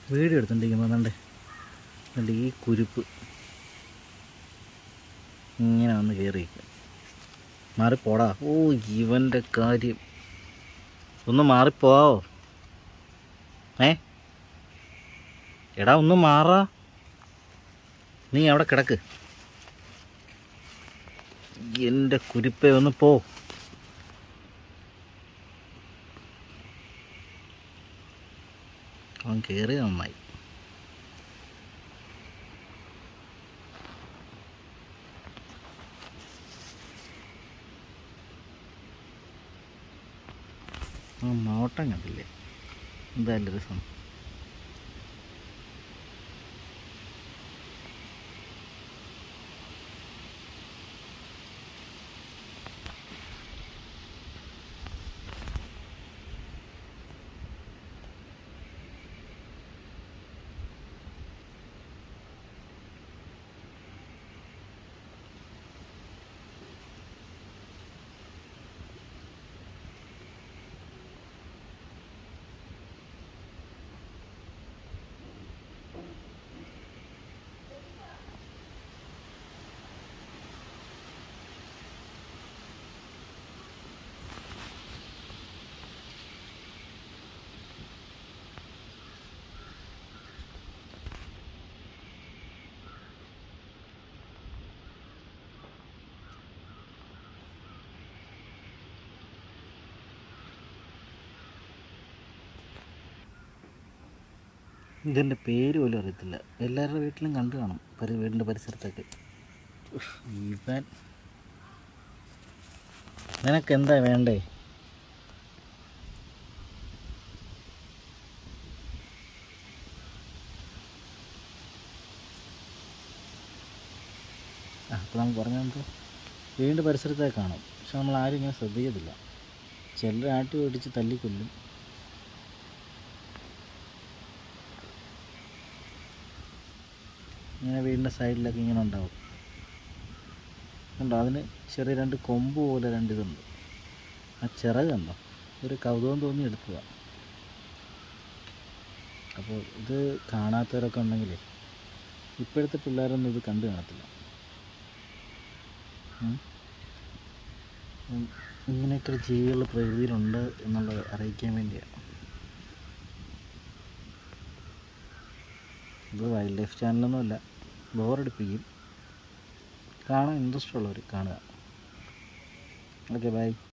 Video എടുത്തോണ്ടിരിക്കുമ്പോൾ അതുകൊണ്ട് അതുകൊണ്ട് ഈ കുരുപ്പ് ഇങ്ങനെ വന്ന് കയറി മാറിപ്പോടാ ഓ ഇവൻ്റെ കാര്യം ഒന്ന് മാറിപ്പോവോ ഏ എടാ ഒന്ന് മാറാ നീ അവിടെ കിടക്ക് എൻ്റെ കുരുപ്പേ ഒന്ന് പോ അവൻ കയറി നന്നായി ആ നോട്ടം കണ്ടില്ലേ എന്തായാലും രസം ഇതിൻ്റെ പേര് പോലും അറിയത്തില്ല എല്ലാവരുടെ വീട്ടിലും കണ്ടു കാണും പരി വീടിൻ്റെ പരിസരത്തൊക്കെ ഉഫ്, ഇവൻ നിനക്ക് എന്താ വേണ്ടേ ആ അപ്പോൾ നമുക്ക് പറഞ്ഞെന്തോ വീടിൻ്റെ പരിസരത്തൊക്കെ കാണും പക്ഷെ നമ്മൾ ആരും ഇങ്ങനെ ശ്രദ്ധിക്കത്തില്ല ചിലർ ആട്ടി ഓടിച്ച് തല്ലിക്കൊല്ലും ഇങ്ങനെ വീടിൻ്റെ സൈഡിലൊക്കെ ഇങ്ങനെ ഉണ്ടാവും കണ്ടോ അതിന് ചെറിയ രണ്ട് കൊമ്പ് പോലെ രണ്ട് ഇതുണ്ട് ആ ചിറക് കണ്ടോ ഒരു കൗതുകം തോന്നി എടുത്തതാണ് അപ്പോൾ ഇത് കാണാത്തവരൊക്കെ ഉണ്ടെങ്കിലേ ഇപ്പോഴത്തെ പിള്ളേരൊന്നും ഇത് കണ്ടു കാണത്തില്ല ഉം. ഉം. ഇങ്ങനെയൊക്കെ ജീവികൾ പ്രകൃതിയിലുണ്ട് എന്നുള്ളത് അറിയിക്കാൻ വേണ്ടിയാണ് ഇത് വൈൽഡ് ലൈഫ് ചാനലൊന്നുമല്ല ബോറടിപ്പിക്കും കാണാൻ ഇൻട്രസ്റ്റ് ഉള്ളവർ കാണുക ഓക്കെ ബൈ